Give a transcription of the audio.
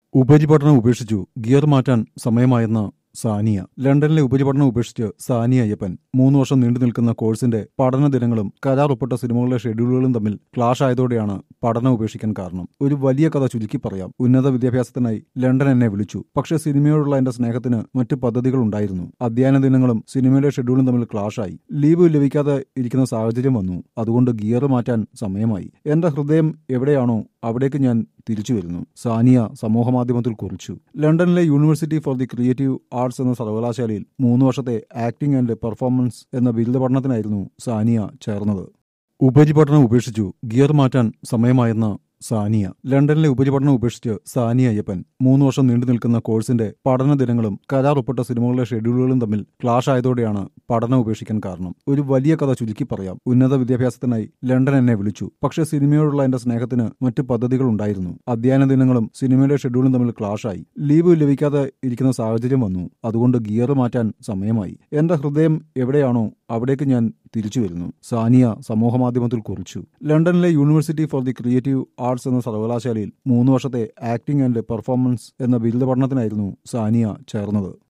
ഉപരിപഠനം ഉപേക്ഷിച്ചു ഗിയർ മാറ്റാൻ സമയമായെന്ന് സാനിയ ലണ്ടനിലെ ഉപരിപഠനം ഉപേക്ഷിച്ച് സാനിയ അയ്യപ്പൻ മൂന്ന് വർഷം നീണ്ടു നിൽക്കുന്ന കോഴ്സിന്റെ പഠന ദിനങ്ങളും കരാർ ഒപ്പിട്ട സിനിമകളുടെ ഷെഡ്യൂളുകളും തമ്മിൽ ക്ലാഷ് ആയതോടെയാണ് പഠനം ഉപേക്ഷിക്കാൻ കാരണം ഒരു വലിയ കഥ ചുരുക്കി പറയാം ഉന്നത വിദ്യാഭ്യാസത്തിനായി ലണ്ടൻ എന്നെ വിളിച്ചു പക്ഷേ സിനിമയോടുള്ള എന്റെ സ്നേഹത്തിന് മറ്റു പദ്ധതികൾ ഉണ്ടായിരുന്നു അധ്യയന ദിനങ്ങളും സിനിമയുടെ ഷെഡ്യൂളും തമ്മിൽ ക്ലാഷായി ലീവ് ലഭിക്കാതെ ഇരിക്കുന്ന സാഹചര്യം വന്നു അതുകൊണ്ട് ഗിയർ മാറ്റാൻ സമയമായി എന്റെ ഹൃദയം എവിടെയാണോ അവിടേക്ക് ഞാൻ തിരിച്ചു വരുന്നു സാനിയ സമൂഹമാധ്യമത്തിൽ കുറിച്ചു ലണ്ടനിലെ university for the creative arts എന്ന സർവകലാശാലയിൽ മൂന്ന് വർഷത്തെ ആക്ടിംഗ് ആൻഡ് പെർഫോമൻസ് എന്ന ബിരുദ പഠനത്തിനായിരുന്നു സാനിയ ചേർന്നത് ഉപരിപഠനം ഉപേക്ഷിച്ചു ഗിയർ മാറ്റാൻ സമയമായെന്ന് സാനിയ ലണ്ടനിലെ ഉപരിപഠനം ഉപേക്ഷിച്ച് സാനിയ അയ്യപ്പൻ മൂന്ന് വർഷം നീണ്ടു നിൽക്കുന്ന കോഴ്സിന്റെ പഠന ദിനങ്ങളും കരാർ ഒപ്പിട്ട സിനിമകളുടെ ഷെഡ്യൂളുകളും തമ്മിൽ ക്ലാഷ് ആയതോടെയാണ് പഠനം ഉപേക്ഷിക്കാൻ കാരണം ഒരു വലിയ കഥ ചുരുക്കി പറയാം ഉന്നത വിദ്യാഭ്യാസത്തിനായി ലണ്ടൻ എന്നെ വിളിച്ചു പക്ഷേ സിനിമയോടുള്ള എന്റെ സ്നേഹത്തിന് മറ്റു പദ്ധതികൾ ഉണ്ടായിരുന്നു അധ്യയന ദിനങ്ങളും സിനിമയുടെ ഷെഡ്യൂളും തമ്മിൽ ക്ലാഷായി ലീവ് ലഭിക്കാതെ ഇരിക്കുന്ന സാഹചര്യം വന്നു അതുകൊണ്ട് ഗിയർ മാറ്റാൻ സമയമായി എന്റെ ഹൃദയം എവിടെയാണോ അവിടേക്ക് ഞാൻ തിരിച്ചു വരുന്നു സാനിയ സമൂഹമാധ്യമത്തിൽ കുറിച്ചു ലണ്ടനിലെ university for the creative arts എന്ന സർവകലാശാലയിൽ മൂന്ന് വർഷത്തെ ആക്ടിംഗ് ആൻഡ് പെർഫോമൻസ് എന്ന ബിരുദ പഠനത്തിനായിരുന്നു സാനിയ ചേർന്നത്